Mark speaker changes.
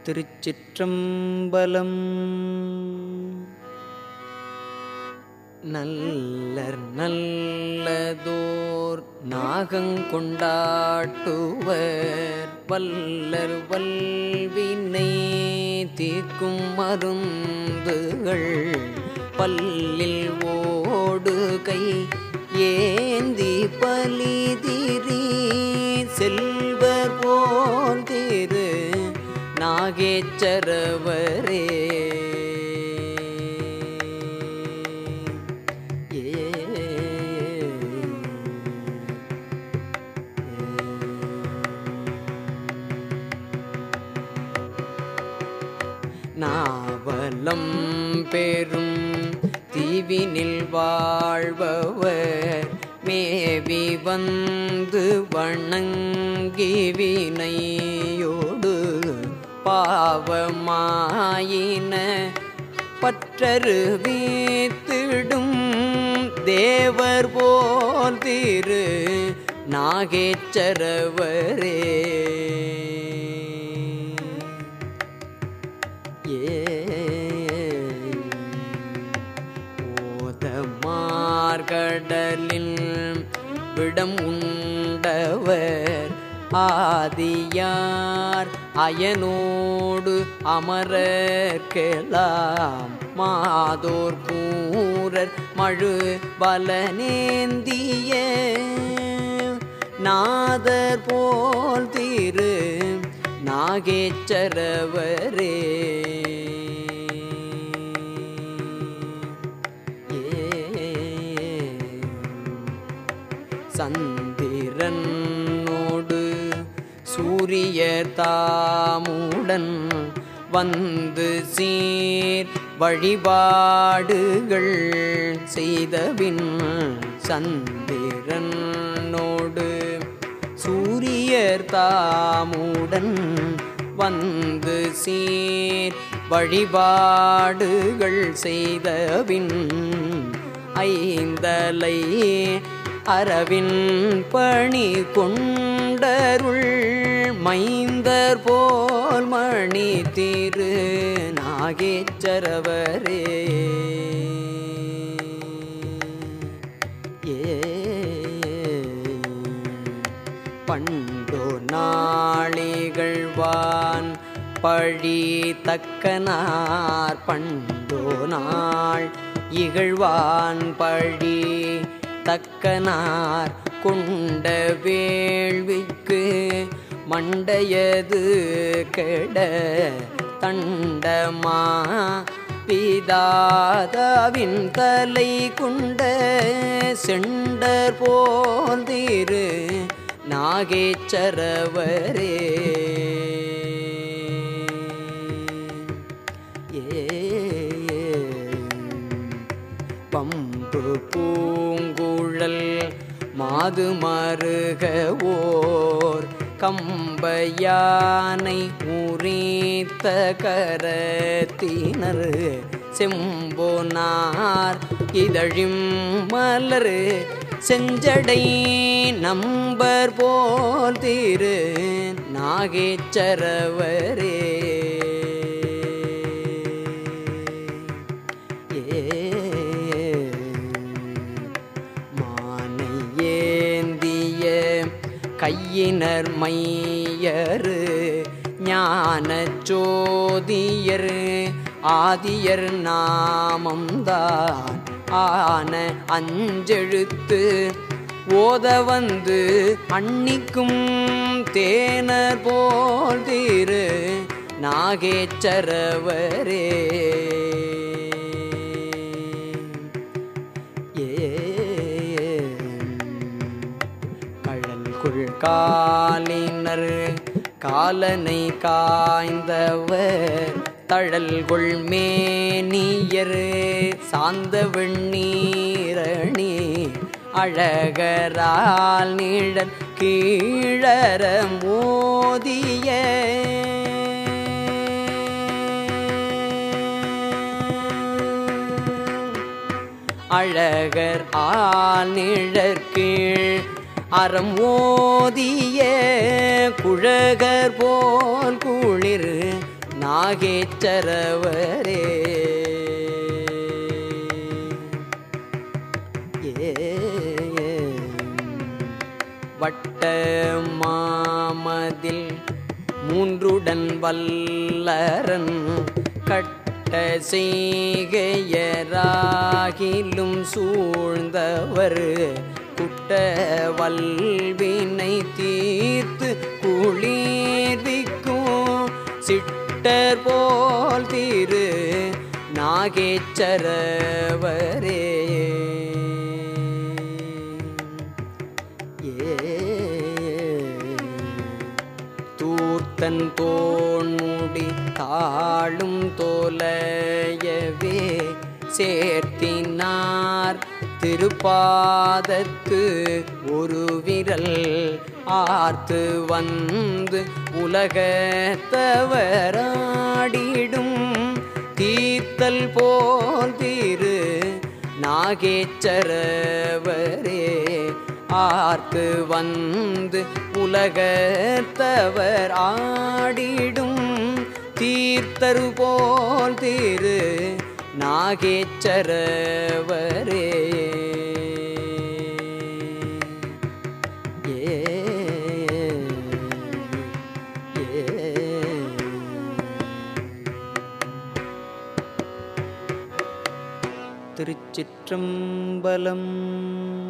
Speaker 1: திருச்சிற்றம்பலம் நல்லர் நல்லதோர் நாகங்கொண்டாட்டுவர் வல்லர் வல்வினை தீர்க்கும் மருந்துகள் பல்லில் ஓடுகை ஏந்தி பலிதிரி செல்வர் போல் திரு நாகேச்சரவரே ஏ நாவலம் பெரும் தீவினில் வாழ்பவர் மேவி வந்து வணங்கி வினையோடு பாவமாயின பற்றரு வீத்திடும் தேவர் போல் திரு நாகேச்சரவரே ஏ ஓதமார்கடலில் விடம் உண்டவர் ஆதியார் அயனோடு அமரர்க்கெல்லாம் மாதோர் கூரர் மழு பலனேந்திய நாதர் போல் திரு நாகேச்சரவரே ஏ சந்திரனோடு சூரியர் தாமுடன் வந்து சீர் வழிபாடுகள் செய்தபின் சந்திரனோடு சூரியர் தாமுடன் வந்து சீர் வழிபாடுகள் செய்தபின் ஐந்தலை அரவின் பணி கொண்டருள் மைந்தர் போல் மணி திரு நாகேச்சரவரே ஏ பண்டோ நாளிகழ்வான் பழி தக்கனார் பண்டோ நாள் இகழ்வான் பழி தக்கனார் கொண்ட வேள்விக்கு மண்டையது கெட தண்டமா பிதாதாவின் தலை கொண்ட செண்டர் போல் திரு நாகேச்சரவரே ஏ பம்பு பூங்குழல் மாது மருகவோர் கம்பயானை உரித்த கரத்தினர் செம்போனார் இதழிம் மலர் செஞ்சடை நம்பர் போல் திரு நாகேச்சரவரே ஏ மானை ஏந்திய கையினர் மையரு ஞான சோதியர் ஆதியர் நாமம்தான் ஆன அஞ்செழுத்து ஓத வந்து அன்னிக்கும் தேனர் போல் திரு நாகேச்சரவரே ஏ கழல்குள் காலினர் காலனை காய்ந்தவர் தழல்கொள் மேனியர் சாந்த வெண்ணீரணி அழகரால் நிழல் கீழற மோதிய அழகர் ஆநிழற்கீழ் அறம் ஓதிய குழகர் போல் குளிர் நாகேச்சரவரே ஏ வட்ட மாமதில் மூன்றுடன் வல்லரன் கட்ட செய்கையராகிலும் சூழ்ந்தவர் குட்ட வல்வினை தீர்த்து குளிர்விக்கும் சிட்டர் போல் திரு நாகேச்சரவரே தூர்த்தன் தோண்முடி தாழும் தோலையவே சேர்த்தினார் திருப்பாதத்து ஒரு விரல் ஆர்த்து வந்து உலகத்தவராடிடும் தீர்த்தல் போல் திரு நாகேச்சரவரே ஆர்த்து வந்து உலகத்தவர் ஆடிடும் தீர்த்தரு போல் திரு நாகேச்சரவரே ஏ திருச்சிற்றம்பலம்